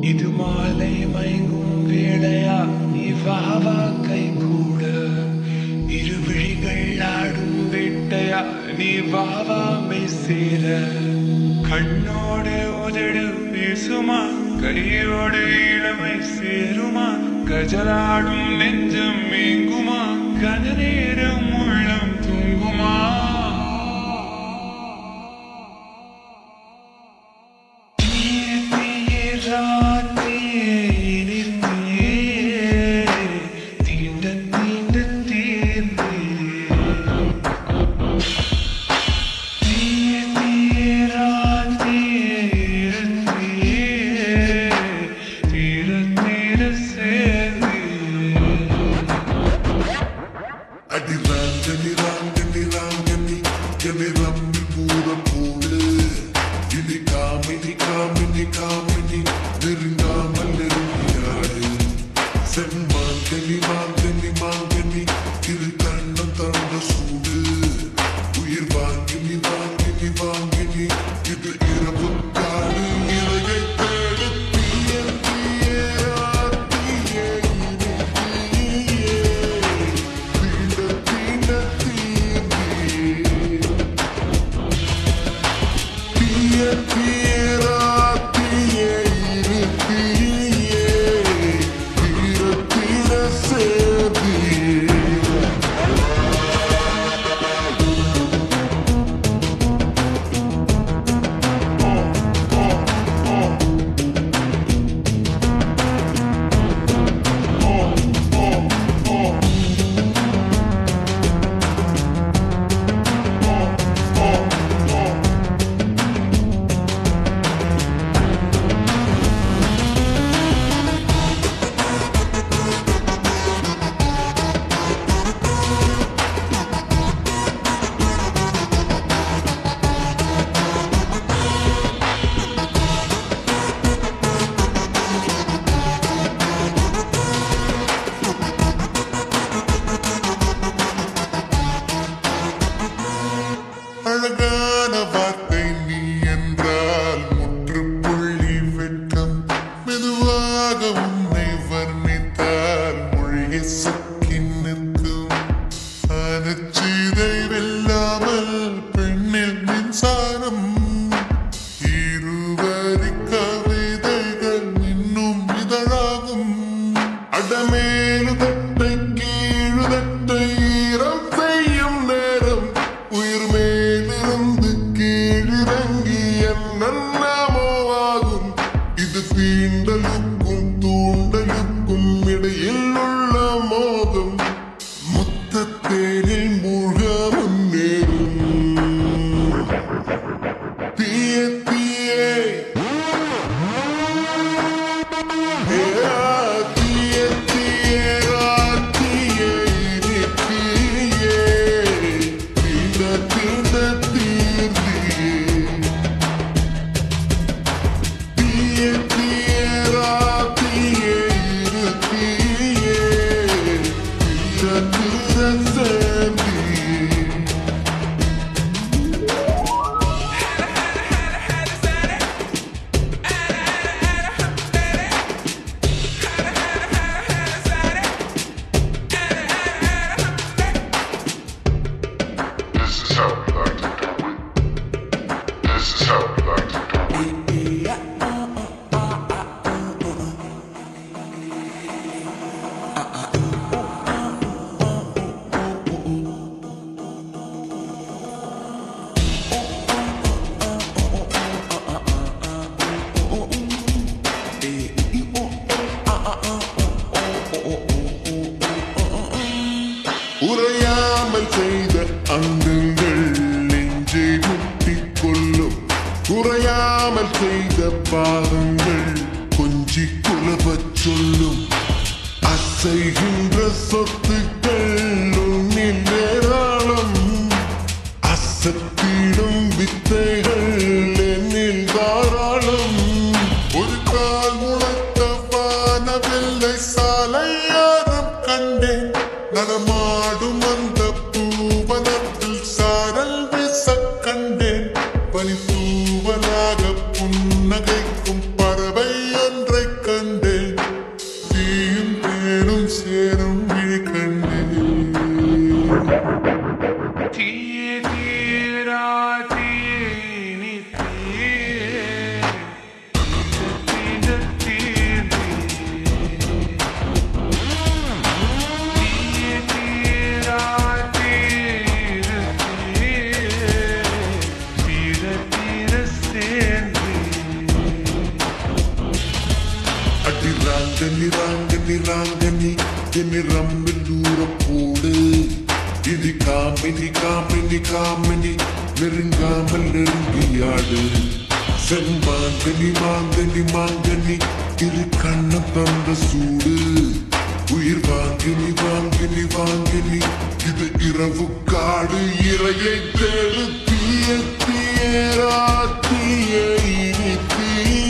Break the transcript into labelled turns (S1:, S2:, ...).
S1: இது மாலை மயங்கும் வேளையா நீ வா வா கை கூட இரு விழிகள் ஆடும் வேட்டையா நீ வா வா மெய் சேர கண்ணோடு உதடு பேசுமா கையோடு இளமை சேருமா கஜலாடும் நெஞ்சம் மேங்குமா கன நேரம் உள்ளம் தூங்குமா தீய தீய ராத்தியே இனிமையே, தீண்ட தீண்ட தீர்ந்தே. தீய தீய ராத்தியே இருந்தியே, தீர தீர சேர்ந்தே.
S2: அடி ராங்கனி ராங்கனி ராங்கனி என்னை ரம்மி கூற போடு இனி காமினி காமினி காமினி நெருங்காமல் நெருங்கியாடு செம்மாங்கனி மாங்கனி மாங்கனி இரு கண்ணம் தந்த சூடு உயிர் வாங்கினி வாங்கினி வாங்கினி இது இரவு காடு இறையை தேடு தீய தீய தீய தீய தீண்ட தீண்ட தீண்டி தீய தீரா தீய இரு தீயே தீர தீர சேதியே அழகான வார்த்தை நீ என்றால் முற்றுப்புள்ளி வெட்கம் மெதுவாக உன்னை வர்ணித்தால் மொழியை சொக்கி நிற்கும் அனச்சீதை வெல்லாமல் பெண்ணில் மின்சாரம் இருவரி கவிதைகள் இன்னும் இதழாகும் அடமேலு தட்டை கீழு தட்டை ஈரம் செய்யும் நேரம் உயிர் மேலிருந்து கீழிறங்கி என்னென்னமோ ஆகும் இது தீண்டலுக்கும் தூண்டலுக்கும் இடையில் உள்ள மோகம் மொத்தத்தேனில் மூழ்க முன்னேறும் தீய தீயே தீய தீய தீய இனி தீயே தீண்ட தீண்ட தீர்ந்தியே தீய தீய தீய இரு தீயே தீர தீர சேர்ந்தியே
S3: This is how we like to do it. This is how we like to do it.
S2: உறையாமல் செய்த அங்கங்கள் நெஞ்சை முட்டிக் கொள்ளும் குறையாமல் செய்த பாதங்கள் கொஞ்சி குலவச் சொல்லும் அசைகின்ற சொத்துக்கள் உன்னில் ஏராளம் அசத்திடும் வித்தைகள் என்னில் தாராளம் ஒரு கால் முளைத்த வானவில்லை சாலையாரம் கண்டேன் நடமாடும் அந்த பூவனத்தில் சாரல் வீச கண்டேன் பனி தூவலாக புன்னகைக்கும் பறவை ஒன்றை ராங்கனி ராங்கனி ராங்கனி என்னை ரம்மில் தூர போடு இது காமினி காமினி காமினி நெருங்காமல் நெருங்கியாடு செம்மாங்கனி மாங்கனி மாங்கனி இரு கண்ணம் தந்த சூடு உயிர் வாங்கினி வாங்கினி வாங்கினி இது இரவு காடு இரையை தேடு தீய தீயரா தீய இனி தீய